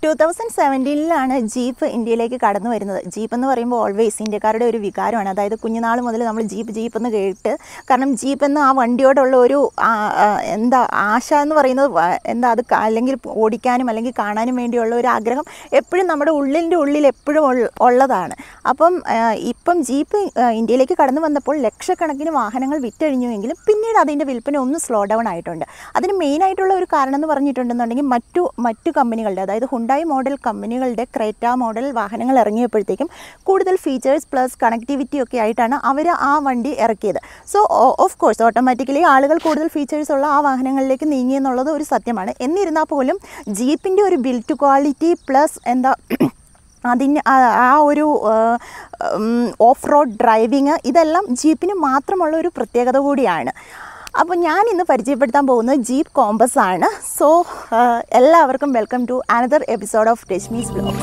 two thousand സെവൻറ്റീനിലാണ് jeep ഇന്ത്യയിലേക്ക് കടന്നു വരുന്നത് ജീപ്പ് എന്ന് പറയുമ്പോൾ ഓൾവേസ് ഇന്ത്യക്കാരുടെ ഒരു വികാരമാണ് അതായത് കുഞ്ഞുനാൾ മുതൽ നമ്മൾ ജീപ്പ് ജീപ്പ് എന്ന് കേട്ട് കാരണം ജീപ്പ് എന്ന ആ വണ്ടിയോടുള്ള ഒരു ആ, ആ, എന്താ ആശ എന്ന് പറയുന്നത് വ- എന്താ അത് ക- അല്ലെങ്കിൽ ഓടിക്കാനും അല്ലെങ്കിൽ കാണാനും വേണ്ടിയുള്ള ഒരു ആഗ്രഹം എപ്പോഴും നമ്മുടെ ഉള്ളിൻ്റെ ഉള്ളിൽ എപ്പോഴും ഉള്ള- ഉള്ളതാണ് അപ്പം ആ, ഇപ്പം ജീപ്പ് ആ, ഇന്ത്യയിലേക്ക് കടന്നു വന്നപ്പോൾ ലക്ഷക്കണക്കിന് വാഹനങ്ങൾ വിറ്റഴിഞ്ഞുവെങ്കിലും പിന്നീട് അതിൻ്റെ വിൽപ്പന ഒന്ന് സ്ലോ ഡൗൺ ആയിട്ടുണ്ട് അതിന് മെയിനായിട്ടുള്ള ഒരു കാരണം എന്ന് പറഞ്ഞിട്ടുണ്ടെന്നുണ്ടെങ്കിൽ മറ്റു മറ്റു കമ്പനികളുടെ അതായത് ഹുണ്ടായി മോഡൽ കമ്പനികളുടെ ക്രേറ്റ മോഡൽ വാഹനങ്ങൾ ഇറങ്ങിയപ്പോഴത്തേക്കും കൂടുതൽ ഫീച്ചേഴ്സ് പ്ലസ് കണക്ടിവിറ്റി ഒക്കെ ആയിട്ടാണ് അവർ ആ വണ്ടി ഇറക്കിയത് സോ ഓഫ് കോഴ്സ് ഓട്ടോമാറ്റിക്കലി ആളുകൾ കൂടുതൽ ഫീച്ചേഴ്സ് ഉള്ള ആ വാഹനങ്ങളിലേക്ക് നീങ്ങി എന്നുള്ളത് ഒരു സത്യമാണ് എന്നിരുന്നാൽ പോലും ജീപ്പിൻ്റെ ഒരു ബിൽറ്റ് ക്വാളിറ്റി പ്ലസ് എന്താ അതിന് ആ- ആ ഒരു ഓഫ് റോഡ് ഡ്രൈവിങ് ഇതെല്ലാം ജീപ്പിന് മാത്രമുള്ള ഒരു പ്രത്യേകത കൂടിയാണ് അപ്പോൾ ഞാൻ ഇന്ന് പരിചയപ്പെടുത്താൻ പോകുന്നത് ജീപ്പ് കോമ്പസ് ആണ് സോ എല്ലാവർക്കും welcome to another episode of Rashmi's blog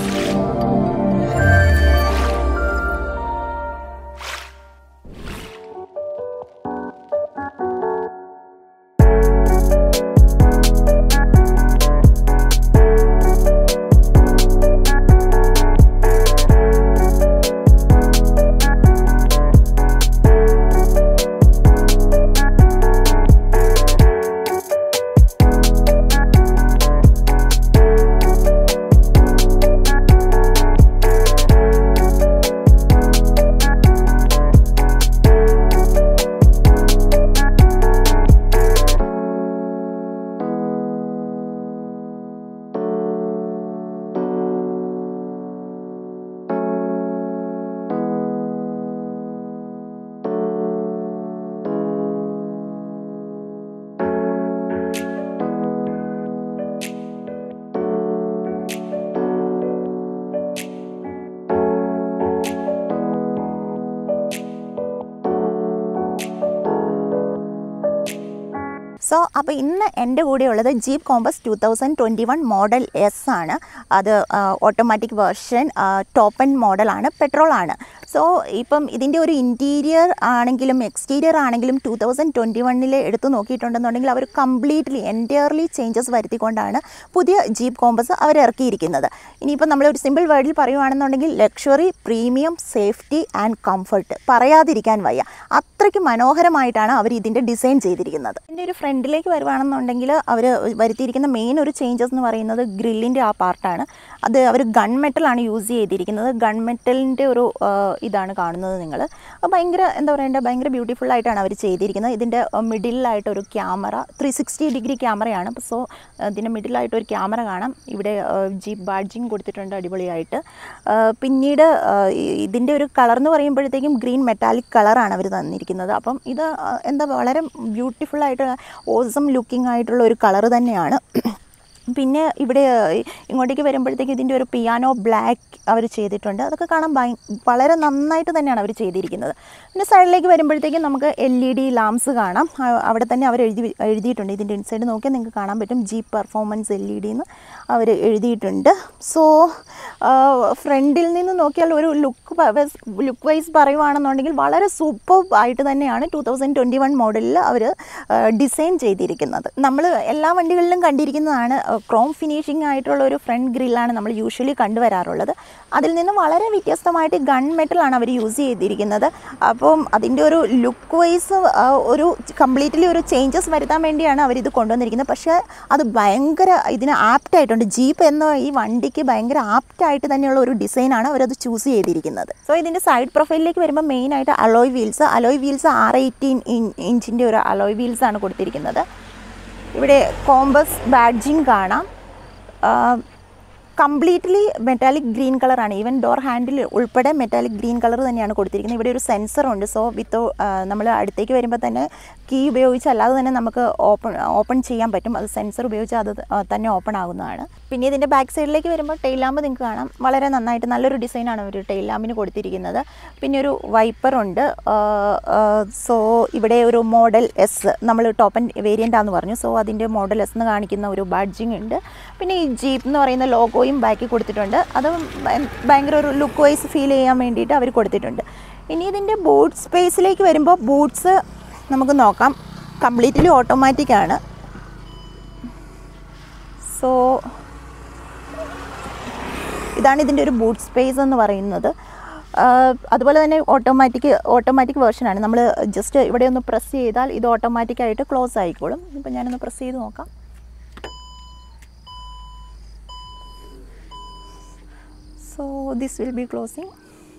so അപ്പോൾ ഇന്ന് എൻ്റെ കൂടെ ഉള്ളത് Jeep Compass two thousand twenty one model S ആണ് അത് ഓട്ടോമാറ്റിക് വേർഷൻ ടോപ്പ് ആൻഡ് മോഡലാണ് പെട്രോൾ ആണ് സോ ഇപ്പം ഇതിൻ്റെ ഒരു ഇൻറ്റീരിയർ ആണെങ്കിലും എക്സ്റ്റീരിയർ ആണെങ്കിലും ടു തൗസൻഡ് ട്വൻറ്റി വണ്ണിൽ എടുത്ത് നോക്കിയിട്ടുണ്ടെന്നുണ്ടെങ്കിൽ അവർ കംപ്ലീറ്റ്ലി എൻറ്റയർലി ചേഞ്ചസ് വരുത്തിക്കൊണ്ടാണ് പുതിയ ജീപ്പ് കോമ്പസ് അവർ ഇറക്കിയിരിക്കുന്നത് ഇനിയിപ്പോൾ നമ്മളൊരു സിമ്പിൾ വേർഡിൽ പറയുവാണെന്നുണ്ടെങ്കിൽ luxury premium safety and comfort പറയാതിരിക്കാൻ വയ്യ അത്രയ്ക്ക് മനോഹരമായിട്ടാണ് അവർ ഇതിൻ്റെ ഡിസൈൻ ചെയ്തിരിക്കുന്നത് ഇതിൻ്റെ ഒരു ഫ്രണ്ടിലേക്ക് വരുവാണെന്നുണ്ടെങ്കിൽ അവർ വരുത്തിയിരിക്കുന്ന മെയിൻ ഒരു ചേഞ്ചസ് എന്ന് പറയുന്നത് ഗ്രില്ലിൻ്റെ ആ പാർട്ടാണ് അത് അവർ ഗൺ മെറ്റലാണ് യൂസ് ചെയ്തിരിക്കുന്നത് ഗൺ മെറ്റലിൻ്റെ ഒരു ആ, ഇതാണ് കാണുന്നത് നിങ്ങൾ ഭയങ്കര എന്താ പറയണ്ടേ ഭയങ്കര ബ്യൂട്ടിഫുൾ ആയിട്ടാണ് അവർ ചെയ്തിരിക്കുന്നത് ഇതിൻ്റെ മിഡിലായിട്ട് ഒരു ക്യാമറ ത്രീ സിക്സ്റ്റി ഡിഗ്രി ക്യാമറയാണ് സോ ഇതിൻ്റെ മിഡിലായിട്ട് ഒരു ക്യാമറ കാണാം ഇവിടെ ജീപ്പ് ബാഡ്ജിങ് കൊടുത്തിട്ടുണ്ട് അടിപൊളിയായിട്ട് ആ, പിന്നീട് ആ, ഈ- ഇതിൻ്റെ ഒരു കളർ എന്ന് പറയുമ്പോഴത്തേക്കും ഗ്രീൻ മെറ്റാലിക് കളറാണ് അവർ തന്നിരിക്കുന്നത് അപ്പം ഇത് ആ, എന്താ വളരെ ബ്യൂട്ടിഫുൾ ആയിട്ട് ഓസം ലുക്കിംഗ് ആയിട്ടുള്ള ഒരു കളർ തന്നെയാണ് പിന്നെ ഇവിടെ ഏഹ്, ഇങ്ങോട്ടേക്ക് വരുമ്പോഴത്തേക്ക് ഇതിൻ്റെ ഒരു പിയാനോ ബ്ലാക്ക് അവർ ചെയ്തിട്ടുണ്ട് അതൊക്കെ കാണാൻ ഭയ വളരെ നന്നായിട്ട് തന്നെയാണ് അവർ ചെയ്തിരിക്കുന്നത് പിന്നെ സൈഡിലേക്ക് വരുമ്പോഴത്തേക്കും നമുക്ക് എൽ ഇ ഡി ലാംസ് കാണാം ആ- അവിടെ തന്നെ അവർ എഴുതി എഴുതിയിട്ടുണ്ട് ഇതിൻ്റെ ഇൻസൈഡ് നോക്കിയാൽ നിങ്ങൾക്ക് കാണാൻ പറ്റും Jeep performance L E D എന്ന് അവർ എഴുതിയിട്ടുണ്ട് സോ ഫ്രണ്ടിൽ നിന്ന് നോക്കിയാൽ ഒരു ലുക്ക് ലുക്ക് വൈസ് പറയുവാണെന്നുണ്ടെങ്കിൽ വളരെ സൂപ്പർ ആയിട്ട് തന്നെയാണ് ടു തൗസൻഡ് ട്വൻറ്റി വൺ മോഡലിൽ അവർ ഡിസൈൻ ചെയ്തിരിക്കുന്നത് നമ്മൾ എല്ലാ വണ്ടികളിലും കണ്ടിരിക്കുന്നതാണ് ക്രോം ഫിനിഷിംഗ് ആയിട്ടുള്ള ഒരു ഫ്രണ്ട് ഗ്രില്ലാണ് നമ്മൾ യൂഷ്വലി കണ്ടുവരാറുള്ളത് അതിൽ നിന്ന് വളരെ വ്യത്യസ്തമായിട്ട് ഗൺ മെറ്റലാണ് അവർ യൂസ് ചെയ്തിരിക്കുന്നത് അപ്പം അതിൻ്റെ ഒരു ലുക്ക് വൈസ് ഒരു കംപ്ലീറ്റ്ലി ഒരു ചേഞ്ചസ് വരുത്താൻ വേണ്ടിയാണ് അവരിത് കൊണ്ടുവന്നിരിക്കുന്നത് പക്ഷേ അത് ഭയങ്കര ഇതിന് ആപ്റ്റായിട്ടുണ്ട് ജീപ്പ് എന്ന ഈ വണ്ടിക്ക് ഭയങ്കര ആപ്റ്റായിട്ട് തന്നെയുള്ള ഒരു ഡിസൈനാണ് അവരത് ചൂസ് ചെയ്തിരിക്കുന്നത് സോ ഇതിൻ്റെ സൈഡ് പ്രൊഫൈലിലേക്ക് വരുമ്പോൾ മെയിനായിട്ട് alloy wheels alloy wheels R eighteen ഇഞ്ചിൻ്റെ ഒരു അലോയ് വീൽസ് ആണ് കൊടുത്തിരിക്കുന്നത് ഇവിടെ കോമ്പസ് ബാഡ്ജിങ് കാണാം കംപ്ലീറ്റ്ലി മെറ്റാലിക് ഗ്രീൻ കളറാണ് ഈവൻ ഡോർ ഹാൻഡിൽ ഉൾപ്പെടെ മെറ്റാലിക് ഗ്രീൻ കളർ തന്നെയാണ് കൊടുത്തിരിക്കുന്നത് ഇവിടെ ഒരു സെൻസർ ഉണ്ട് സോ വിത്ത് നമ്മൾ അടുത്തേക്ക് വരുമ്പോൾ തന്നെ കീ ഉപയോഗിച്ച് അല്ലാതെ തന്നെ നമുക്ക് ഓപ്പൺ ഓപ്പൺ ചെയ്യാൻ പറ്റും അത് സെൻസർ ഉപയോഗിച്ച് അത് ആ, തന്നെ ഓപ്പൺ ആകുന്നതാണ് പിന്നെ ഇതിൻ്റെ ബാക്ക് സൈഡിലേക്ക് വരുമ്പോൾ ടെയിൽ ലാമ്പ് നിങ്ങൾക്ക് കാണാം വളരെ നന്നായിട്ട് നല്ലൊരു ഡിസൈനാണ് ഒരു ടെയിൽ ലാമ്പിന് കൊടുത്തിരിക്കുന്നത് പിന്നെ ഒരു വൈപ്പർ ഉണ്ട് സോ ഇവിടെ ഒരു മോഡൽ എസ് നമ്മൾ ടോപ്പൻ വേരിയൻ്റ് ആണെന്ന് പറഞ്ഞു സോ അതിൻ്റെ മോഡൽ എസ് എന്ന് കാണിക്കുന്ന ഒരു ബാഡ്ജിങ് ഉണ്ട് പിന്നെ ഈ ജീപ്പ് എന്ന് പറയുന്ന ലോഗോയും ബാക്കിൽ കൊടുത്തിട്ടുണ്ട് അത് ഭയ- ഭയങ്കര ഒരു ലുക്ക് വൈസ് ഫീൽ ചെയ്യാൻ വേണ്ടിയിട്ട് അവർ കൊടുത്തിട്ടുണ്ട് ഇനി ഇതിൻ്റെ ബൂട്ട് സ്പേസിലേക്ക് വരുമ്പോൾ ബൂട്ട്സ് നമുക്ക് നോക്കാം കംപ്ലീറ്റ്ലി ഓട്ടോമാറ്റിക് ആണ് സോ ഇതാണ് ഇതിൻ്റെ ഒരു ബൂട്ട് സ്പേസ് എന്ന് പറയുന്നത് ആഹ് അതുപോലെ തന്നെ ഓട്ടോമാറ്റിക് ഓട്ടോമാറ്റിക് വേർഷനാണ് നമ്മൾ ജസ്റ്റ് ഇവിടെ ഒന്ന് പ്രസ് ചെയ്താൽ ഇത് ഓട്ടോമാറ്റിക്കായിട്ട് ക്ലോസ് ആയിക്കോളും ഇപ്പം ഞാനൊന്ന് പ്രസ് ചെയ്ത് നോക്കാം so this will be closing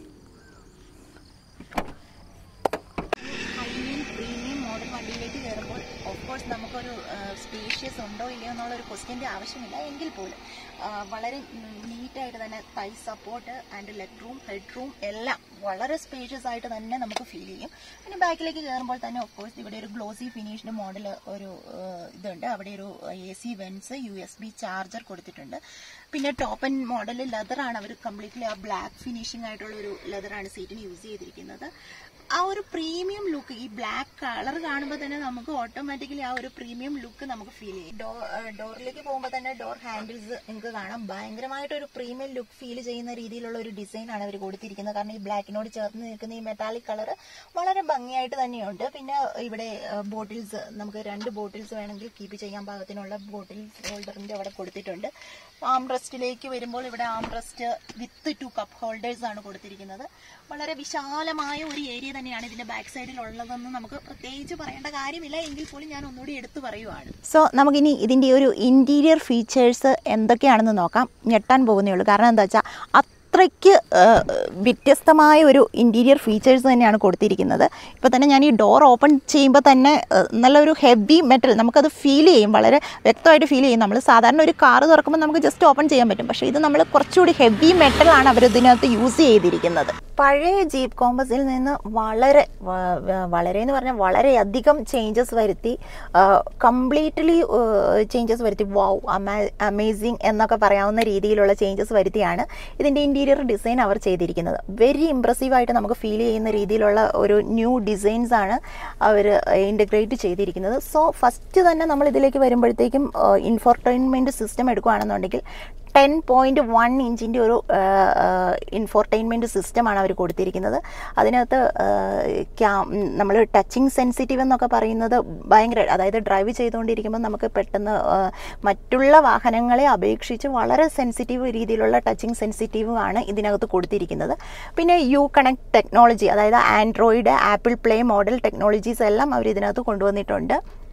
highly premium model വണ്ടിയിലേക്ക് കയറുമ്പോൾ ഓഫ് കോഴ്സ് നമുക്കൊരു സ്പേഷ്യസ് ഉണ്ടോ ഇല്ലയോ എന്നുള്ളൊരു ക്വസ്റ്റ്യൻ്റെ ആവശ്യമില്ല എങ്കിൽ പോലും ആ, വളരെ നീറ്റായിട്ട് തന്നെ thigh support and leg room head room എല്ലാം വളരെ സ്പേഷ്യസ് ആയിട്ട് തന്നെ നമുക്ക് ഫീൽ ചെയ്യും പിന്നെ ബാക്കിലേക്ക് കയറുമ്പോൾ തന്നെ ഓഫ് കോഴ്സ് ഇവിടെ ഒരു ഗ്ലോസി ഫിനിഷ്ഡ് മോഡൽ ഒരു ആ, ഇതുണ്ട് അവിടെ ഒരു A C vents U S B charger കൊടുത്തിട്ടുണ്ട് പിന്നെ ടോപ്പ് ആൻഡ് മോഡൽ ലെതറാണ് അവർ കംപ്ലീറ്റ്ലി ആ ബ്ലാക്ക് ഫിനിഷിംഗ് ആയിട്ടുള്ള ഒരു ലെതറാണ് സീറ്റിന് യൂസ് ചെയ്തിരിക്കുന്നത് ആ ഒരു പ്രീമിയം ലുക്ക് ഈ ബ്ലാക്ക് കളർ കാണുമ്പോൾ തന്നെ നമുക്ക് ഓട്ടോമാറ്റിക്കലി ആ ഒരു പ്രീമിയം ലുക്ക് നമുക്ക് ഫീൽ ചെയ്യും ഡോർ ഡോറിലേക്ക് പോകുമ്പോൾ തന്നെ ഡോർ ഹാൻഡിൽസ് നിങ്ങൾക്ക് കാണാം ഭയങ്കരമായിട്ട് ഒരു പ്രീമിയം ലുക്ക് ഫീൽ ചെയ്യുന്ന രീതിയിലുള്ള ഒരു ഡിസൈൻ ആണ് അവർ കൊടുത്തിരിക്കുന്നത് കാരണം ഈ ബ്ലാക്കിനോട് ചേർന്ന് നിൽക്കുന്ന ഈ മെറ്റാലിക് കളർ വളരെ ഭംഗിയായിട്ട് തന്നെയുണ്ട് പിന്നെ ഇവിടെ ബോട്ടിൽസ് നമുക്ക് രണ്ട് ബോട്ടിൽസ് വേണമെങ്കിൽ കീപ്പ് ചെയ്യാൻ പാകത്തിനുള്ള ബോട്ടിൽ ഹോൾഡറിന്റെ അവിടെ കൊടുത്തിട്ടുണ്ട് ആം റെസ്റ്റിലേക്ക് വരുമ്പോൾ ഇവിടെ arm rest with two cup holders ആണ് കൊടുത്തിരിക്കുന്നത് വളരെ വിശാലമായ ഒരു ഏരിയ തന്നെയാണ് ഇതിന്റെ ബാക്ക് സൈഡിൽ ഉള്ളതെന്ന് നമുക്ക് പ്രത്യേകിച്ച് പറയേണ്ട കാര്യമില്ല എങ്കിൽ പോലും ഞാൻ ഒന്നുകൂടി എടുത്തു പറയുവാണ് സോ നമുക്കിനി ഇതിന്റെ ഒരു ഇന്റീരിയർ ഫീച്ചേഴ്സ് എന്തൊക്കെയാണെന്ന് നോക്കാം ഞെട്ടാൻ പോകുന്നേ ഉള്ളൂ കാരണം എന്താ വെച്ചാൽ അത്രയ്ക്ക് ആ, വ്യത്യസ്തമായ ഒരു ഇൻറ്റീരിയർ ഫീച്ചേഴ്സ് തന്നെയാണ് കൊടുത്തിരിക്കുന്നത് ഇപ്പോൾ തന്നെ ഞാൻ ഈ ഡോർ ഓപ്പൺ ചെയ്യുമ്പോൾ തന്നെ ആ, നല്ലൊരു ഹെവി മെറ്റൽ നമുക്കത് ഫീൽ ചെയ്യും വളരെ വ്യക്തമായിട്ട് ഫീൽ ചെയ്യും നമ്മൾ സാധാരണ ഒരു കാറ് തുറക്കുമ്പോൾ നമുക്ക് ജസ്റ്റ് ഓപ്പൺ ചെയ്യാൻ പറ്റും പക്ഷേ ഇത് നമ്മൾ കുറച്ചുകൂടി ഹെവി മെറ്റലാണ് അവർ ഇതിനകത്ത് യൂസ് ചെയ്തിരിക്കുന്നത് പഴയ ജീപ്പ് കോമ്പസിൽ നിന്ന് വളരെ വ- വ- വളരെ എന്ന് പറഞ്ഞാൽ വളരെയധികം ചേഞ്ചസ് വരുത്തി കംപ്ലീറ്റ്ലി ചേഞ്ചസ് വരുത്തി വാവ് അമേസിങ് എന്നൊക്കെ പറയാവുന്ന രീതിയിലുള്ള ചേഞ്ചസ് വരുത്തിയാണ് ഇതിൻ്റെ ഇൻറ്റീരിയർ ഡിസൈൻ അവർ ചെയ്തിരിക്കുന്നത് വെരി ഇമ്പ്രസീവായിട്ട് നമുക്ക് ഫീൽ ചെയ്യുന്ന രീതിയിലുള്ള ഒരു ന്യൂ ഡിസൈൻസ് ആണ് അവർ ഇൻ്റഗ്രേറ്റ് ചെയ്തിരിക്കുന്നത് സോ ഫസ്റ്റ് തന്നെ നമ്മൾ ഇതിലേക്ക് വരുമ്പോഴത്തേക്കും ഇൻഫോർടൈൻമെൻറ്റ് സിസ്റ്റം എടുക്കുകയാണെന്നുണ്ടെങ്കിൽ ടെൻ പോയിൻറ്റ് വൺ ഇഞ്ചിൻ്റെ ഒരു ഇൻഫോർടൈൻമെൻറ്റ് സിസ്റ്റമാണ് അവർ കൊടുത്തിരിക്കുന്നത് അതിനകത്ത് ക്യാം നമ്മൾ ടച്ചിങ് സെൻസിറ്റീവ് എന്നൊക്കെ പറയുന്നത് ഭയങ്കര അതായത് ഡ്രൈവ് ചെയ്തുകൊണ്ടിരിക്കുമ്പോൾ നമുക്ക് പെട്ടെന്ന് ആ, മറ്റുള്ള വാഹനങ്ങളെ അപേക്ഷിച്ച് വളരെ സെൻസിറ്റീവ് രീതിയിലുള്ള ടച്ചിങ് സെൻസിറ്റീവ് ആണ് ഇതിനകത്ത് കൊടുത്തിരിക്കുന്നത് പിന്നെ യു കണക്ട് ടെക്നോളജി അതായത് Android Apple play model technologies എല്ലാം അവർ ഇതിനകത്ത് കൊണ്ടുവന്നിട്ടുണ്ട്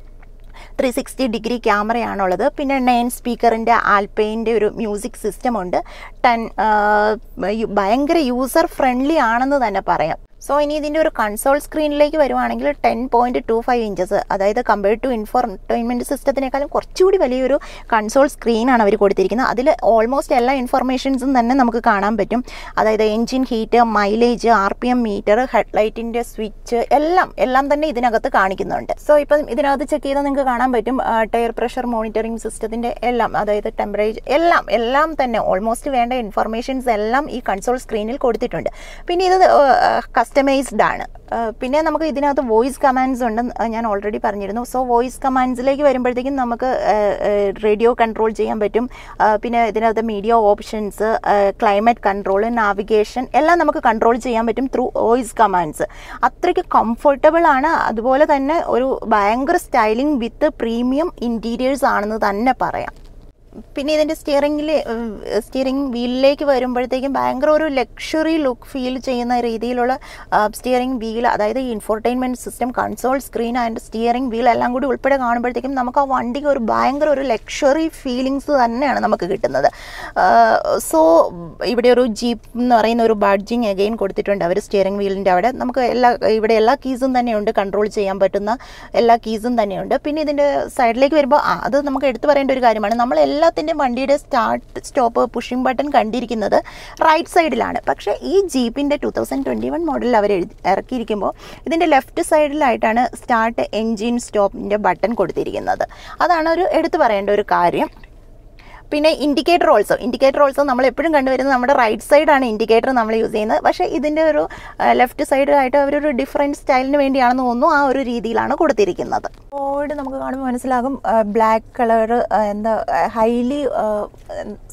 ത്രീ സിക്സ്റ്റി ഡിഗ്രി ക്യാമറയാണുള്ളത് പിന്നെ നയൻ സ്പീക്കറിൻ്റെ ആൽപൈൻ്റെ ഒരു മ്യൂസിക് സിസ്റ്റം ഉണ്ട് ടെൻ ഭയങ്കര യൂസർ ഫ്രണ്ട്ലി ആണെന്ന് തന്നെ പറയാം സോ ഇനി ഇതിൻ്റെ ഒരു കൺസോൾ സ്ക്രീനിലേക്ക് വരുവാണെങ്കിൽ ten point two five inches അതായത് കമ്പയർഡ് ടു ഇൻഫോർടൈൻമെൻറ്റ് സിസ്റ്റത്തിനേക്കാളും കുറച്ചുകൂടി വലിയൊരു കൺസോൾ സ്ക്രീനാണ് അവർ കൊടുത്തിരിക്കുന്നത് അതിൽ ഓൾമോസ്റ്റ് എല്ലാ ഇൻഫർമേഷൻസും തന്നെ നമുക്ക് കാണാൻ പറ്റും അതായത് engine heat mileage R P M meter ഹെഡ്ലൈറ്റിൻ്റെ സ്വിച്ച് എല്ലാം എല്ലാം തന്നെ ഇതിനകത്ത് കാണിക്കുന്നുണ്ട് സോ ഇപ്പം ഇതിനകത്ത് ചെക്ക് ചെയ്താൽ നിങ്ങൾക്ക് കാണാൻ പറ്റും ടയർ പ്രഷർ മോണിറ്ററിംഗ് സിസ്റ്റത്തിൻ്റെ എല്ലാം അതായത് ടെമ്പറേച്ചർ എല്ലാം എല്ലാം തന്നെ ഓൾമോസ്റ്റ് വേണ്ട ഇൻഫർമേഷൻസ് എല്ലാം ഈ കൺസോൾ സ്ക്രീനിൽ കൊടുത്തിട്ടുണ്ട് പിന്നെ ഇത് കസ്റ്റമൈസ്ഡ് ആണ് ആ, പിന്നെ നമുക്ക് ഇതിനകത്ത് വോയിസ് കമാൻഡ്സ് ഉണ്ട് ഞാൻ ഓൾറെഡി പറഞ്ഞിരുന്നു സോ വോയിസ് കമാൻഡ്സിലേക്ക് വരുമ്പോഴത്തേക്കും നമുക്ക് റേഡിയോ കൺട്രോൾ ചെയ്യാൻ പറ്റും ആ, പിന്നെ ഇതിനകത്ത് media options climate control navigation എല്ലാം നമുക്ക് കൺട്രോൾ ചെയ്യാൻ പറ്റും ത്രൂ വോയിസ് കമാൻഡ്സ് അത്രയ്ക്ക് കംഫർട്ടബിൾ ആണ് അതുപോലെ തന്നെ ഒരു ഭയങ്കര സ്റ്റൈലിംഗ് വിത്ത് പ്രീമിയം ഇൻറ്റീരിയേഴ്സ് ആണെന്ന് തന്നെ പറയാം പിന്നെ ഇതിൻ്റെ സ്റ്റിയറിംഗിൽ സ്റ്റിയറിംഗ് വീലിലേക്ക് വരുമ്പോഴത്തേക്കും ഭയങ്കര ഒരു ലക്ഷറി ലുക്ക് ഫീൽ ചെയ്യുന്ന രീതിയിലുള്ള സ്റ്റിയറിംഗ് വീൽ അതായത് ഈ infotainment system console screen and steering wheel എല്ലാം കൂടി ഉൾപ്പെടെ കാണുമ്പോഴത്തേക്കും നമുക്ക് ആ വണ്ടിക്ക് ഒരു ഭയങ്കര ഒരു ലക്ഷറി ഫീലിങ്സ് തന്നെയാണ് നമുക്ക് കിട്ടുന്നത് സോ ഇവിടെ ഒരു ജീപ്പ് എന്ന് പറയുന്ന ഒരു ബാഡ്ജിങ് അഗെയിൻ കൊടുത്തിട്ടുണ്ട് അവർ സ്റ്റിയറിംഗ് വീലിൻ്റെ അവിടെ നമുക്ക് എല്ലാ ഇവിടെ എല്ലാ കീസും തന്നെയുണ്ട് കൺട്രോൾ ചെയ്യാൻ പറ്റുന്ന എല്ലാ കീസും തന്നെയുണ്ട് പിന്നെ ഇതിൻ്റെ സൈഡിലേക്ക് വരുമ്പോൾ ആ അത് നമുക്ക് എടുത്തു പറയേണ്ട ഒരു കാര്യമാണ് നമ്മൾ എല്ലാത്തിൻ്റെയും വണ്ടിയുടെ സ്റ്റാർട്ട് സ്റ്റോപ്പ് പുഷിംഗ് ബട്ടൺ കണ്ടിരിക്കുന്നത് റൈറ്റ് സൈഡിലാണ് പക്ഷേ ഈ ജീപ്പിൻ്റെ ടു തൗസൻഡ് ട്വൻറ്റി വൺ മോഡലിൽ അവർ എഴുതി ഇറക്കിയിരിക്കുമ്പോൾ ഇതിൻ്റെ ലെഫ്റ്റ് സൈഡിലായിട്ടാണ് സ്റ്റാർട്ട് എൻജിൻ സ്റ്റോപ്പിൻ്റെ ബട്ടൺ കൊടുത്തിരിക്കുന്നത് അതാണ് ഒരു എടുത്തു പറയേണ്ട ഒരു കാര്യം പിന്നെ ഇൻഡിക്കേറ്റർ ഓൾസോ ഇൻഡിക്കേറ്റർ ഓൾസോ നമ്മൾ എപ്പോഴും കണ്ടുവരുന്നത് നമ്മുടെ റൈറ്റ് സൈഡാണ് ഇൻഡിക്കേറ്റർ നമ്മൾ യൂസ് ചെയ്യുന്നത് പക്ഷേ ഇതിൻ്റെ ഒരു ലെഫ്റ്റ് സൈഡിലായിട്ട് അവരൊരു ഡിഫറെൻറ്റ് സ്റ്റൈലിന് വേണ്ടിയാണെന്ന് തോന്നുന്നു ആ ഒരു രീതിയിലാണ് കൊടുത്തിരിക്കുന്നത് ബോർഡ് നമുക്ക് കാണുമ്പോൾ മനസ്സിലാകും ബ്ലാക്ക് കളർ എന്താ ഹൈലി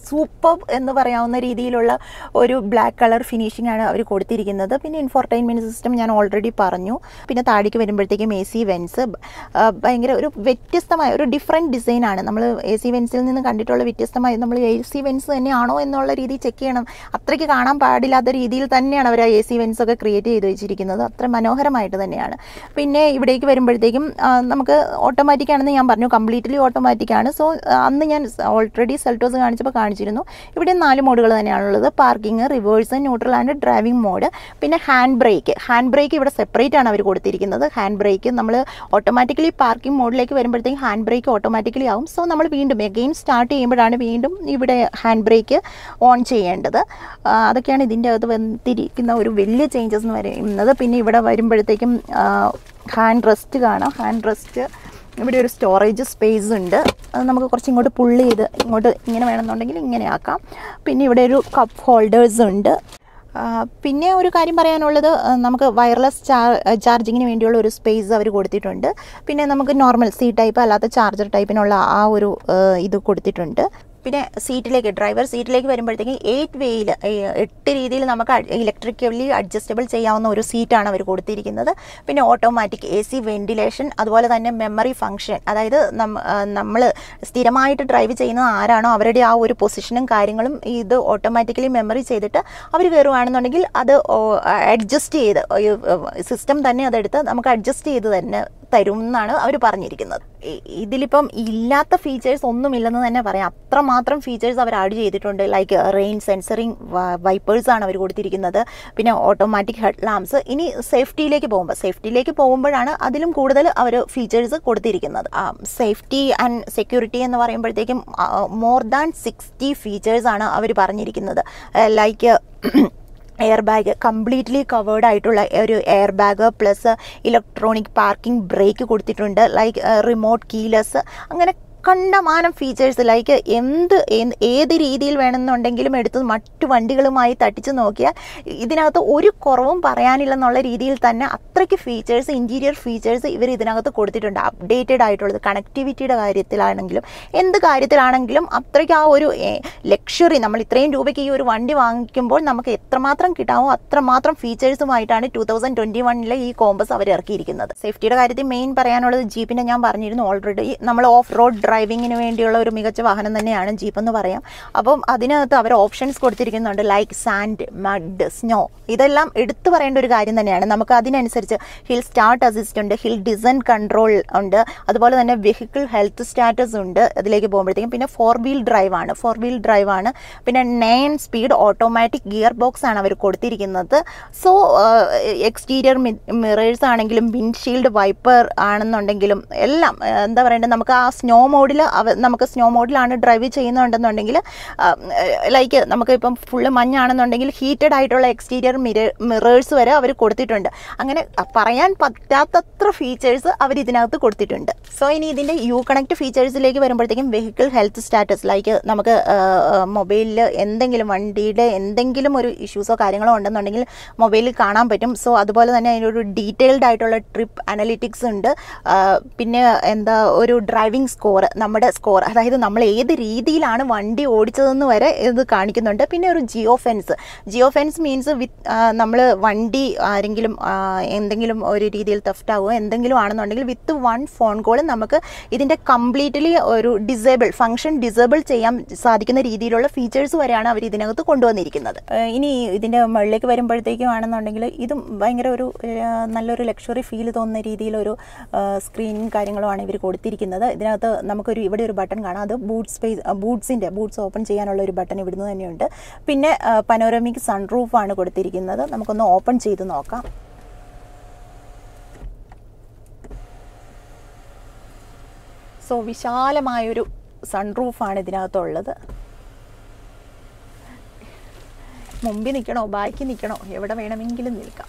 സൂപ്പർ എന്ന് പറയാവുന്ന രീതിയിലുള്ള ഒരു ബ്ലാക്ക് കളർ ഫിനിഷിംഗ് ആണ് അവർ കൊടുത്തിരിക്കുന്നത് പിന്നെ ഇൻഫോർടൈൻമെൻറ്റ് സിസ്റ്റം ഞാൻ ഓൾറെഡി പറഞ്ഞു പിന്നെ താഴേക്ക് വരുമ്പോഴത്തേക്കും എ സി വെൻസ് ഭയങ്കര ഒരു വ്യത്യസ്തമായ ഒരു ഡിഫറെൻറ്റ് ഡിസൈനാണ് നമ്മൾ എ സി വെൻസിൽ നിന്ന് കണ്ടിട്ടുള്ള വ്യത്യസ്തമായി നമ്മൾ എ സി വെൻസ് തന്നെയാണോ എന്നുള്ള രീതിയിൽ ചെക്ക് ചെയ്യണം അത്രയ്ക്ക് കാണാൻ പാടില്ലാത്ത രീതിയിൽ തന്നെയാണ് അവർ ആ എ സി വെൻസ് ഒക്കെ ക്രിയേറ്റ് ചെയ്ത് വെച്ചിരിക്കുന്നത് അത്ര മനോഹരമായിട്ട് തന്നെയാണ് പിന്നെ ഇവിടേക്ക് വരുമ്പോഴത്തേക്കും ആ, നമുക്ക് ഓട്ടോമാറ്റിക് ആണെന്ന് ഞാൻ പറഞ്ഞു കംപ്ലീറ്റ്ലി ഓട്ടോമാറ്റിക് ആണ് സോ അന്ന് ഞാൻ ഓൾറെഡി സെൽറ്റോസ് കാണിച്ചപ്പോൾ കാണിച്ചിരുന്നു ഇവിടെ നാല് മോഡുകൾ തന്നെയാണുള്ളത് parking reverse neutral and driving mode പിന്നെ ഹാൻഡ് ബ്രേക്ക് ഹാൻഡ് ബ്രേക്ക് ഇവിടെ സെപ്പറേറ്റ് ആണ് അവർ കൊടുത്തിരിക്കുന്നത് ഹാൻഡ് ബ്രേക്ക് നമ്മൾ ഓട്ടോമാറ്റിക്കലി പാർക്കിംഗ് മോഡിലേക്ക് വരുമ്പോഴത്തേക്കും ഹാൻഡ് ബ്രേക്ക് ഓട്ടോമാറ്റിക്കലി ആവും സോ നമ്മൾ വീണ്ടും എഗെയിൻ സ്റ്റാർട്ട് ചെയ്യുമ്പോഴാണ് വീണ്ടും ഇവിടെ ഹാൻഡ് ബ്രേക്ക് ഓൺ ചെയ്യേണ്ടത് ആ, അതൊക്കെയാണ് ഇതിൻ്റെ അകത്ത് വന്നിരിക്കുന്ന ഒരു വലിയ ചേഞ്ചസ് എന്ന് പറയുന്നത് പിന്നെ ഇവിടെ വരുമ്പോഴത്തേക്കും ഹാൻഡ് റെസ്റ്റ് കാണാം ഹാൻഡ് റെസ്റ്റ് ഇവിടെ ഒരു സ്റ്റോറേജ് സ്പേസ് ഉണ്ട് അത് നമുക്ക് കുറച്ച് ഇങ്ങോട്ട് പുള്ള് ചെയ്ത് ഇങ്ങോട്ട് ഇങ്ങനെ വേണമെന്നുണ്ടെങ്കിൽ ഇങ്ങനെ ആക്കാം പിന്നെ ഇവിടെ ഒരു കപ്പ് ഹോൾഡേഴ്സ് ഉണ്ട് ആ, പിന്നെ ഒരു കാര്യം പറയാനുള്ളത് ആ, നമുക്ക് വയർലെസ് ചാർ ചാർജിങ്ങിന് വേണ്ടിയുള്ള ഒരു സ്പേസ് അവർ കൊടുത്തിട്ടുണ്ട് പിന്നെ നമുക്ക് നോർമൽ സി ടൈപ്പ് അല്ലാത്ത ചാർജർ ടൈപ്പിനുള്ള ആ ഒരു ആ, ഇത് കൊടുത്തിട്ടുണ്ട് പിന്നെ സീറ്റിലേക്ക് ഡ്രൈവർ സീറ്റിലേക്ക് വരുമ്പോഴത്തേക്കും എയ്റ്റ് വേയിൽ എട്ട് രീതിയിൽ നമുക്ക് ഇലക്ട്രിക്കലി അഡ്ജസ്റ്റബിൾ ചെയ്യാവുന്ന ഒരു സീറ്റാണ് അവർ കൊടുത്തിരിക്കുന്നത് പിന്നെ ഓട്ടോമാറ്റിക് എ സി വെന്റിലേഷൻ അതുപോലെ തന്നെ മെമ്മറി ഫംഗ്ഷൻ അതായത് നമ്മൾ സ്ഥിരമായിട്ട് ഡ്രൈവ് ചെയ്യുന്ന ആരാണോ അവരുടെ ആ ഒരു പൊസിഷനും കാര്യങ്ങളും ഇത് ഓട്ടോമാറ്റിക്കലി മെമ്മറി ചെയ്തിട്ട് അവർ കയറുകയാണെന്നുണ്ടെങ്കിൽ അത് അഡ്ജസ്റ്റ് ചെയ്ത് സിസ്റ്റം തന്നെ അതെടുത്ത് നമുക്ക് അഡ്ജസ്റ്റ് ചെയ്ത് തന്നെ തരും എന്നാണ് അവർ പറഞ്ഞിരിക്കുന്നത് ഇ- ഇതിലിപ്പം ഇല്ലാത്ത ഫീച്ചേഴ്സ് ഒന്നുമില്ലെന്ന് തന്നെ പറയാം അത്രമാത്രം ഫീച്ചേഴ്സ് അവർ ആഡ് ചെയ്തിട്ടുണ്ട് ലൈക്ക് റെയിൻ സെൻസറിങ് വൈപ്പേഴ്സ് ആണ് അവർ കൊടുത്തിരിക്കുന്നത് പിന്നെ ഓട്ടോമാറ്റിക് ഹെഡ് ലാംപ്സ് ഇനി സേഫ്റ്റിയിലേക്ക് പോകുമ്പോൾ സേഫ്റ്റിയിലേക്ക് പോകുമ്പോഴാണ് അതിലും കൂടുതൽ അവർ ഫീച്ചേഴ്സ് കൊടുത്തിരിക്കുന്നത് സേഫ്റ്റി ആൻഡ് സെക്യൂരിറ്റി എന്ന് പറയുമ്പോഴത്തേക്കും മോർ ദാൻ സിക്സ്റ്റി ഫീച്ചേഴ്സ് ആണ് അവർ പറഞ്ഞിരിക്കുന്നത് like air bag completely covered ആയിട്ടുള്ള ഒരു air bag plus electronic parking brake കൊടുത്തിട്ടുണ്ട് ലൈക്ക് റിമോട്ട് കീലെസ് അങ്ങനെ കണ്ടമാനം ഫീച്ചേഴ്സ് ലൈക്ക് എന്ത് എന്ത് ഏത് രീതിയിൽ വേണമെന്നുണ്ടെങ്കിലും എടുത്ത് മറ്റു വണ്ടികളുമായി തട്ടിച്ച് നോക്കിയാൽ ഇതിനകത്ത് ഒരു കുറവും പറയാനില്ലെന്നുള്ള രീതിയിൽ തന്നെ അത്രയ്ക്ക് ഫീച്ചേഴ്സ് ഇൻറ്റീരിയർ ഫീച്ചേഴ്സ് ഇവർ ഇതിനകത്ത് കൊടുത്തിട്ടുണ്ട് അപ്ഡേറ്റഡ് ആയിട്ടുള്ളത് കണക്ടിവിറ്റിയുടെ കാര്യത്തിലാണെങ്കിലും എന്ത് കാര്യത്തിലാണെങ്കിലും അത്രയ്ക്ക് ആ ഒരു ലക്ഷറി നമ്മൾ ഇത്രയും രൂപയ്ക്ക് ഈ ഒരു വണ്ടി വാങ്ങിക്കുമ്പോൾ നമുക്ക് എത്രമാത്രം കിട്ടാമോ അത്രമാത്രം ഫീച്ചേഴ്സുമായിട്ടാണ് ടൂ തൗസൻഡ് ട്വൻറ്റി വണ്ണിലെ ഈ കോമ്പസ് അവർ ഇറക്കിയിരിക്കുന്നത് സേഫ്റ്റിയുടെ കാര്യത്തിൽ മെയിൻ പറയാനുള്ളത് ജീപ്പിനെ ഞാൻ പറഞ്ഞിരുന്നു ഓൾറെഡി നമ്മൾ ഓഫ് റോഡ് ഡ്രൈവിങ്ങിന് വേണ്ടിയുള്ള ഒരു മികച്ച വാഹനം തന്നെയാണ് ജീപ്പ് എന്ന് പറയാം അപ്പം അതിനകത്ത് അവർ ഓപ്ഷൻസ് കൊടുത്തിരിക്കുന്നുണ്ട് ലൈക്ക് സാൻഡ് മഡ് സ്നോ ഇതെല്ലാം എടുത്തു പറയേണ്ട ഒരു കാര്യം തന്നെയാണ് നമുക്ക് അതിനനുസരിച്ച് ഹിൽ സ്റ്റാർട്ട് അസിസ്റ്റ് ഉണ്ട് ഹിൽ ഡിസൈൻ കൺട്രോൾ ഉണ്ട് അതുപോലെ തന്നെ വെഹിക്കിൾ ഹെൽത്ത് സ്റ്റാറ്റസ് ഉണ്ട് അതിലേക്ക് പോകുമ്പോഴത്തേക്കും പിന്നെ ഫോർ വീൽ ഡ്രൈവ് ആണ് ഫോർ വീൽ ഡ്രൈവ് ആണ് പിന്നെ nine speed automatic gear box ആണ് അവർ കൊടുത്തിരിക്കുന്നത് സോ എക്സ്റ്റീരിയർ മിറേഴ്സ് ആണെങ്കിലും വിൻഷീൽഡ് വൈപ്പർ ആണെന്നുണ്ടെങ്കിലും എല്ലാം ആ, എന്താ പറയേണ്ടത് നമുക്ക് ആ സ്നോ മോഡിൽ നമുക്ക് സ്നോ മോഡിലാണ് ഡ്രൈവ് ചെയ്യുന്നുണ്ടെന്നുണ്ടെങ്കിൽ ലൈക്ക് നമുക്ക് ഇപ്പം ഫുള്ള് മഞ്ഞാണെന്നുണ്ടെങ്കിൽ ഹീറ്റഡ് ആയിട്ടുള്ള എക്സ്റ്റീരിയർ മിറ മിറേഴ്സ് വരെ അവർ കൊടുത്തിട്ടുണ്ട് അങ്ങനെ പറയാൻ പറ്റാത്തത്ര ഫീച്ചേഴ്സ് അവർ ഇതിനകത്ത് കൊടുത്തിട്ടുണ്ട് സോ ഇനി ഇതിൻ്റെ യു കണക്ട് ഫീച്ചേഴ്സിലേക്ക് വരുമ്പോഴത്തേക്കും വെഹിക്കിൾ ഹെൽത്ത് സ്റ്റാറ്റസ് ലൈക്ക് നമുക്ക് മൊബൈലിൽ എന്തെങ്കിലും വണ്ടിയുടെ എന്തെങ്കിലും ഒരു ഇഷ്യൂസോ കാര്യങ്ങളോ ഉണ്ടെന്നുണ്ടെങ്കിൽ മൊബൈലിൽ കാണാൻ പറ്റും സോ അതുപോലെ തന്നെ അതിനൊരു ഡീറ്റെയിൽഡ് ആയിട്ടുള്ള ട്രിപ്പ് അനലിറ്റിക്സ് ഉണ്ട് ആ, പിന്നെ എന്താ ഒരു ഡ്രൈവിംഗ് സ്കോർ നമ്മുടെ സ്കോർ അതായത് നമ്മൾ ഏത് രീതിയിലാണ് വണ്ടി ഓടിച്ചതെന്ന് വരെ ഇത് കാണിക്കുന്നുണ്ട് പിന്നെ ഒരു geo fence geo fence means with നമ്മൾ വണ്ടി ആരെങ്കിലും ആ, എന്തെങ്കിലും ഒരു രീതിയിൽ തെഫ്റ്റ് ആവുകയോ എന്തെങ്കിലും ആണെന്നുണ്ടെങ്കിൽ വിത്ത് വൺ ഫോൺ കോൾ നമുക്ക് ഇതിൻ്റെ കംപ്ലീറ്റ്ലി ഒരു ഡിസേബിൾ ഫംഗ്ഷൻ ഡിസേബിൾ ചെയ്യാൻ സാധിക്കുന്ന രീതിയിലുള്ള ഫീച്ചേഴ്സ് വരെയാണ് അവർ ഇതിനകത്ത് കൊണ്ടുവന്നിരിക്കുന്നത് ഏഹ് ഇനി ഇതിൻ്റെ മുകളിലേക്ക് വരുമ്പോഴത്തേക്കും ആണെന്നുണ്ടെങ്കിൽ ഇതും ഭയങ്കര ഒരു ഏഹ് നല്ലൊരു ലക്ഷറി ഫീൽ തോന്നുന്ന രീതിയിലൊരു സ്ക്രീനും കാര്യങ്ങളുമാണ് ഇവർ കൊടുത്തിരിക്കുന്നത് ഇതിനകത്ത് നമുക്കൊരു ഇവിടെ ഒരു ബട്ടൺ കാണാം അത് ബൂട്ട് സ്പേസ് ബൂട്ട്സിൻ്റെ ബൂട്ട്സ് ഓപ്പൺ ചെയ്യാനുള്ള ഒരു ബട്ടൺ ഇവിടുന്ന് തന്നെയുണ്ട് പിന്നെ പനോരമിക് സൺറൂഫാണ് കൊടുത്തിരിക്കുന്നത് നമുക്കൊന്ന് ഓപ്പൺ ചെയ്ത് നോക്കാം സോ വിശാലമായൊരു സൺറൂഫാണ് ഇതിനകത്തുള്ളത് മുമ്പിൽ നിൽക്കണോ ബാക്കി നിൽക്കണോ എവിടെ വേണമെങ്കിലും നിൽക്കാം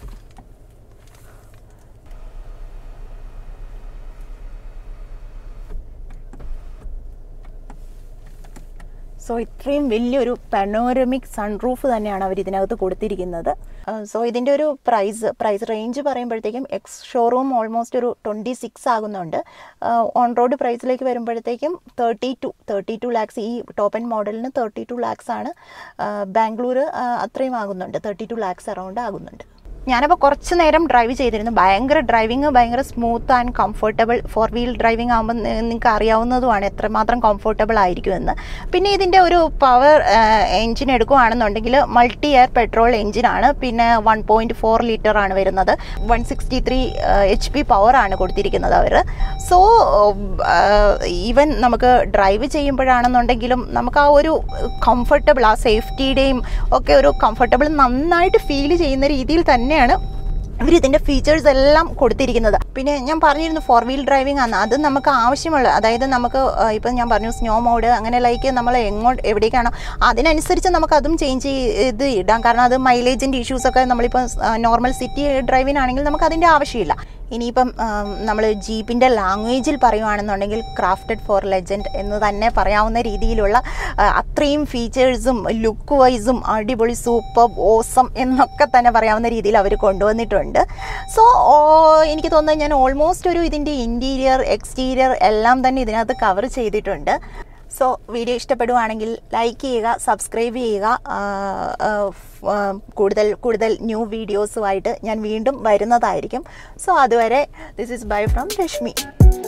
സോ ഇത്രയും വലിയൊരു പെനോരമിക് സൺറൂഫ് തന്നെയാണ് അവർ ഇതിനകത്ത് കൊടുത്തിരിക്കുന്നത് സോ ഇതിൻ്റെ ഒരു പ്രൈസ് പ്രൈസ് റേഞ്ച് പറയുമ്പോഴത്തേക്കും എക്സ് ഷോറൂം ഓൾമോസ്റ്റ് ഒരു ട്വൻറ്റി സിക്സ് ആകുന്നുണ്ട് ഓൺ റോഡ് പ്രൈസിലേക്ക് വരുമ്പോഴത്തേക്കും thirty two thirty two lakhs ഈ ടോപ്പ് ആൻഡ് മോഡലിന് തേർട്ടി ടു ലാക്സ് ആണ് ബാംഗ്ലൂർ അത്രയും ആകുന്നുണ്ട് തേർട്ടി ടു ലാക്സ് അറൗണ്ട് ആകുന്നുണ്ട് ഞാനപ്പോൾ കുറച്ച് നേരം ഡ്രൈവ് ചെയ്തിരുന്നു ഭയങ്കര ഡ്രൈവിങ് ഭയങ്കര smooth and comfortable four wheel driving ആകുമ്പോൾ നിങ്ങൾക്ക് അറിയാവുന്നതുമാണ് എത്രമാത്രം കംഫർട്ടബിൾ ആയിരിക്കുമെന്ന് പിന്നെ ഇതിൻ്റെ ഒരു പവർ എൻജിൻ എടുക്കുകയാണെന്നുണ്ടെങ്കിൽ മൾട്ടി എയർ പെട്രോൾ എൻജിനാണ് പിന്നെ വൺ പോയിൻറ്റ് ഫോർ ലിറ്റർ ആണ് വരുന്നത് one sixty three H P പവറാണ് കൊടുത്തിരിക്കുന്നത് അവർ സോ ഈവൻ നമുക്ക് ഡ്രൈവ് ചെയ്യുമ്പോഴാണെന്നുണ്ടെങ്കിലും നമുക്ക് ആ ഒരു കംഫർട്ടബിൾ ആ സേഫ്റ്റിയുടെയും ഒക്കെ ഒരു കംഫർട്ടബിൾ നന്നായിട്ട് ഫീൽ ചെയ്യുന്ന രീതിയിൽ തന്നെയാണ് ഇവർ ഇതിൻ്റെ ഫീച്ചേഴ്സ് എല്ലാം കൊടുത്തിരിക്കുന്നത് പിന്നെ ഞാൻ പറഞ്ഞിരുന്നു ഫോർ വീൽ ഡ്രൈവിംഗ് ആണ് അത് നമുക്ക് ആവശ്യമുള്ള അതായത് നമുക്ക് ആ, ഇപ്പം ഞാൻ പറഞ്ഞു സ്നോ മോഡ് അങ്ങനെ ലൈക്ക് നമ്മൾ എങ്ങോട്ട് എവിടേക്കാണോ അതിനനുസരിച്ച് നമുക്ക് അതും ചേഞ്ച് ചെയ്ത് ഇടാം കാരണം അത് മൈലേജിൻ്റെ ഇഷ്യൂസൊക്കെ നമ്മളിപ്പോൾ നോർമൽ സിറ്റി ഡ്രൈവിനാണെങ്കിൽ നമുക്ക് അതിൻ്റെ ആവശ്യമില്ല ഇനിയിപ്പം നമ്മൾ ജീപ്പിൻ്റെ ലാംഗ്വേജിൽ പറയുവാണെന്നുണ്ടെങ്കിൽ ക്രാഫ്റ്റഡ് ഫോർ ലെജൻഡ് എന്ന് തന്നെ പറയാവുന്ന രീതിയിലുള്ള ആ, അത്രയും ഫീച്ചേഴ്സും ലുക്ക് വൈസും അടിപൊളി സൂപ്പർ ഓസം എന്നൊക്കെ തന്നെ പറയാവുന്ന രീതിയിൽ അവർ കൊണ്ടുവന്നിട്ടുണ്ട് സോ എനിക്ക് തോന്നുന്നത് ഞാൻ ഓൾമോസ്റ്റ് ഒരു ഇതിൻ്റെ ഇൻറ്റീരിയർ എക്സ്റ്റീരിയർ എല്ലാം തന്നെ ഇതിനകത്ത് കവർ ചെയ്തിട്ടുണ്ട് സോ വീഡിയോ ഇഷ്ടപ്പെടുവാണെങ്കിൽ ലൈക്ക് ചെയ്യുക സബ്സ്ക്രൈബ് ചെയ്യുക ആ, ആ, ഫ്- ആ, കൂടുതൽ കൂടുതൽ ന്യൂ വീഡിയോസുമായിട്ട് ഞാൻ വീണ്ടും വരുന്നതായിരിക്കും സോ അതുവരെ this is bye from Rashmi